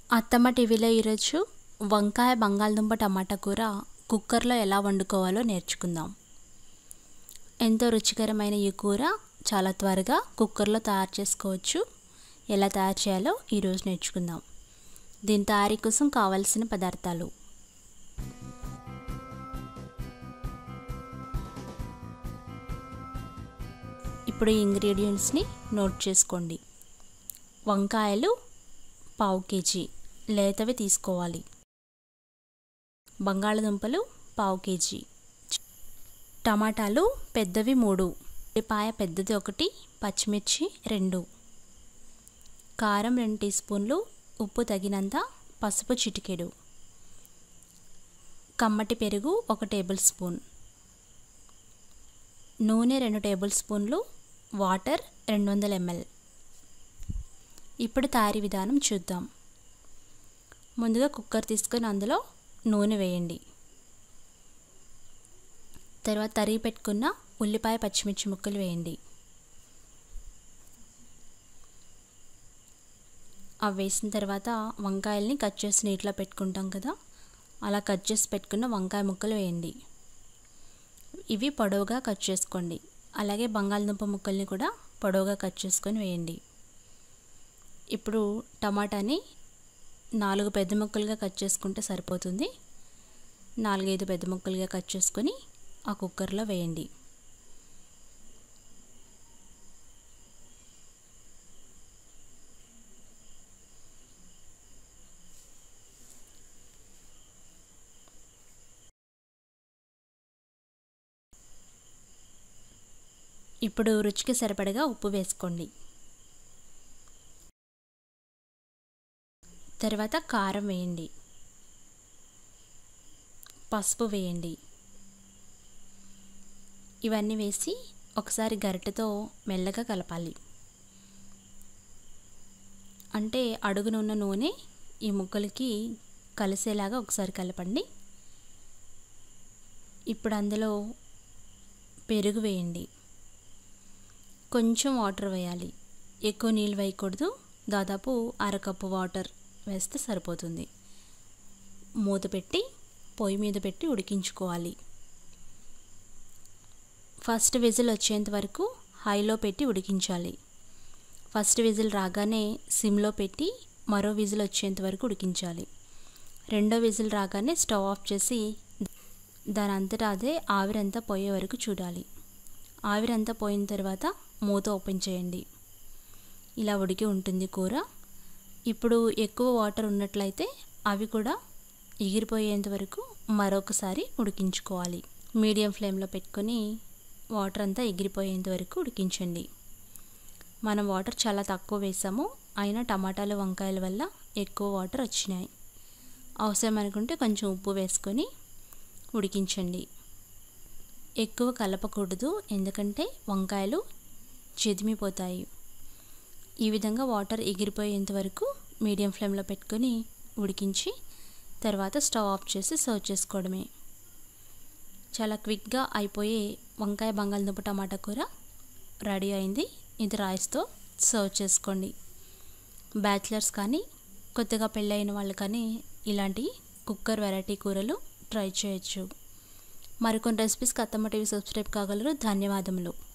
అత్తమ్మ టీవీలో ఈరోజు వంకాయ బంగాళదుంప టమాటా కూర కుక్కర్లో ఎలా వండుకోవాలో నేర్చుకుందాం ఎంతో రుచికరమైన ఈ కూర చాలా త్వరగా కుక్కర్లో తయారు చేసుకోవచ్చు ఎలా తయారు చేయాలో ఈరోజు నేర్చుకుందాం దీని తయారీ కోసం కావాల్సిన పదార్థాలు ఇప్పుడు ఈ ఇంగ్రీడియంట్స్ని నోట్ చేసుకోండి వంకాయలు పావు కేజీ లేతవి తీసుకోవాలి బంగాళదుంపలు పావు కేజీ టమాటాలు పెద్దవి మూడు ఉల్లిపాయ పెద్దది ఒకటి పచ్చిమిర్చి రెండు కారం రెండు టీ స్పూన్లు ఉప్పు తగినంత పసుపు చిటికెడు కమ్మటి పెరుగు ఒక టేబుల్ స్పూన్ నూనె రెండు టేబుల్ స్పూన్లు వాటర్ రెండు వందల ఎంఎల్ ఇప్పుడు తయారీ విధానం చూద్దాం ముందుగా కుక్కర్ తీసుకొని అందులో నూనె వేయండి తర్వాత తరిగి పెట్టుకున్న ఉల్లిపాయ పచ్చిమిర్చి ముక్కలు వేయండి అవి వేసిన తర్వాత వంకాయల్ని కట్ చేసి నీటిలో పెట్టుకుంటాం కదా అలా కట్ చేసి పెట్టుకున్న వంకాయ ముక్కలు వేయండి ఇవి పొడవుగా కట్ చేసుకోండి అలాగే బంగాళదుంప ముక్కల్ని కూడా పొడవుగా కట్ చేసుకొని వేయండి ఇప్పుడు టమాటాని నాలుగు పెద్ద ముక్కలుగా కట్ చేసుకుంటే సరిపోతుంది నాలుగైదు పెద్ద ముక్కలుగా కట్ చేసుకొని ఆ కుక్కర్లో వేయండి ఇప్పుడు రుచికి సరిపడగా ఉప్పు వేసుకోండి తర్వాత కారం వేయండి పసుపు వేయండి ఇవన్నీ వేసి ఒకసారి గరిటెతో మెల్లగా కలపాలి అంటే అడుగున ఉన్న నూనె ఈ ముక్కలకి కలిసేలాగా ఒకసారి కలపండి ఇప్పుడు అందులో పెరుగు వేయండి కొంచెం వాటర్ వేయాలి ఎక్కువ నీళ్ళు వేయకూడదు దాదాపు అరకప్పు వాటర్ వేస్తే సరిపోతుంది మూత పెట్టి పొయ్యి మీద పెట్టి ఉడికించుకోవాలి ఫస్ట్ విజిల్ వచ్చేంత వరకు హైలో పెట్టి ఉడికించాలి ఫస్ట్ విజిల్ రాగానే సిమ్లో పెట్టి మరో విజిల్ వచ్చేంత వరకు ఉడికించాలి రెండో విజిల్ రాగానే స్టవ్ ఆఫ్ చేసి దాని అంతటా అదే ఆవిరంతా పోయే వరకు చూడాలి ఆవిరంతా పోయిన తర్వాత మూత ఓపెన్ చేయండి ఇలా ఉడికి ఉంటుంది కూర ఇప్పుడు ఎక్కువ వాటర్ ఉన్నట్లయితే అవి కూడా ఎగిరిపోయేంత వరకు మరొకసారి ఉడికించుకోవాలి మీడియం ఫ్లేమ్లో పెట్టుకొని వాటర్ అంతా ఎగిరిపోయేంత వరకు ఉడికించండి మనం వాటర్ చాలా తక్కువ వేసాము అయినా టమాటాలు వంకాయల వల్ల ఎక్కువ వాటర్ వచ్చినాయి అవసరం అనుకుంటే కొంచెం ఉప్పు వేసుకొని ఉడికించండి ఎక్కువ కలపకూడదు ఎందుకంటే వంకాయలు చెదిమిపోతాయి ఈ విధంగా వాటర్ ఎగిరిపోయేంత వరకు మీడియం ఫ్లేమ్లో పెట్టుకొని ఉడికించి తర్వాత స్టవ్ ఆఫ్ చేసి సర్వ్ చేసుకోవడమే చాలా క్విక్గా అయిపోయే వంకాయ బంగాళదుంప టమాటా కూర రెడీ అయింది ఇది రైస్తో సర్వ్ చేసుకోండి బ్యాచిలర్స్ కానీ కొత్తగా పెళ్ళైన వాళ్ళు కానీ ఇలాంటి కుక్కర్ వెరైటీ కూరలు ట్రై చేయొచ్చు మరికొన్ని రెసిపీస్కి అత్తమ్మ టీవీ సబ్స్క్రైబ్ కాగలరు ధన్యవాదములు